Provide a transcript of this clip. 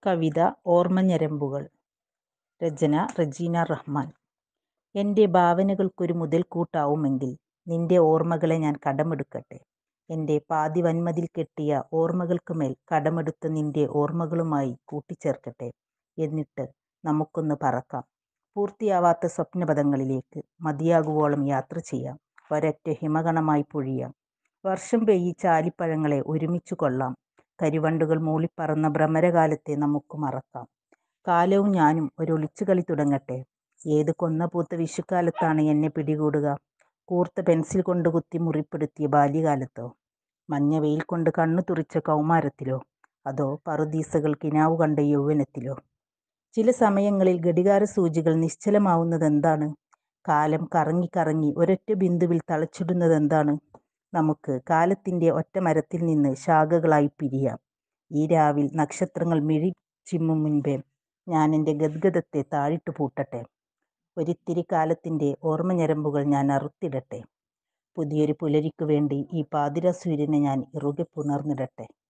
കവിത ഓർമ്മഞരമ്പുകൾ രചന റജീന റഹ്മാൻ എൻ്റെ ഭാവനകൾക്കൊരു മുതൽക്കൂട്ടാവുമെങ്കിൽ നിന്റെ ഓർമ്മകളെ ഞാൻ കടമെടുക്കട്ടെ എൻ്റെ പാതി വന്മതിൽ കെട്ടിയ ഓർമ്മകൾക്ക് മേൽ കടമെടുത്ത നിന്റെ ഓർമ്മകളുമായി കൂട്ടിച്ചേർക്കട്ടെ എന്നിട്ട് നമുക്കൊന്ന് പറക്കാം പൂർത്തിയാവാത്ത സ്വപ്നപഥങ്ങളിലേക്ക് മതിയാകുവോളം യാത്ര ചെയ്യാം ഒരൊറ്റ ഹിമകണമായി പൊഴിയാം വർഷം പെയ്യിച്ച ആലിപ്പഴങ്ങളെ ഒരുമിച്ചു കൊള്ളാം കരിവണ്ടുകൾ മൂളിപ്പറന്ന ഭ്രമരകാലത്തെ നമുക്ക് മറക്കാം കാലവും ഞാനും ഒരു ഒളിച്ചുകളി തുടങ്ങട്ടെ ഏത് കൊന്ന പൂത്ത വിഷുക്കാലത്താണ് എന്നെ പിടികൂടുക കൂർത്ത പെൻസിൽ കൊണ്ട് കുത്തി മുറിപ്പെടുത്തിയ ബാല്യകാലത്തോ മഞ്ഞ വെയിൽ കൊണ്ട് കണ്ണു തുറിച്ച കൗമാരത്തിലോ അതോ പറുദീസകൾ കിനാവു കണ്ട യൗവനത്തിലോ ചില സമയങ്ങളിൽ ഘടികാര സൂചികൾ നിശ്ചലമാവുന്നതെന്താണ് കാലം കറങ്ങി കറങ്ങി ഒരൊറ്റ ബിന്ദുവിൽ തളച്ചിടുന്നതെന്താണ് നമുക്ക് കാലത്തിൻ്റെ ഒറ്റ മരത്തിൽ നിന്ന് ശാഖകളായി പിരിയാം ഈ രാവിൽ നക്ഷത്രങ്ങൾ മിഴി ചിമ്മും മുൻപേ ഞാൻ എൻ്റെ ഗദ്ഗതത്തെ താഴിട്ട് പൂട്ടട്ടെ ഒരിത്തിരി കാലത്തിൻ്റെ ഓർമ്മഞരമ്പുകൾ ഞാൻ അറുത്തിടട്ടെ പുതിയൊരു പുലരിക്കു വേണ്ടി ഈ പാതിര സൂര്യനെ ഞാൻ ഇറുകെ പുണർന്നിടട്ടെ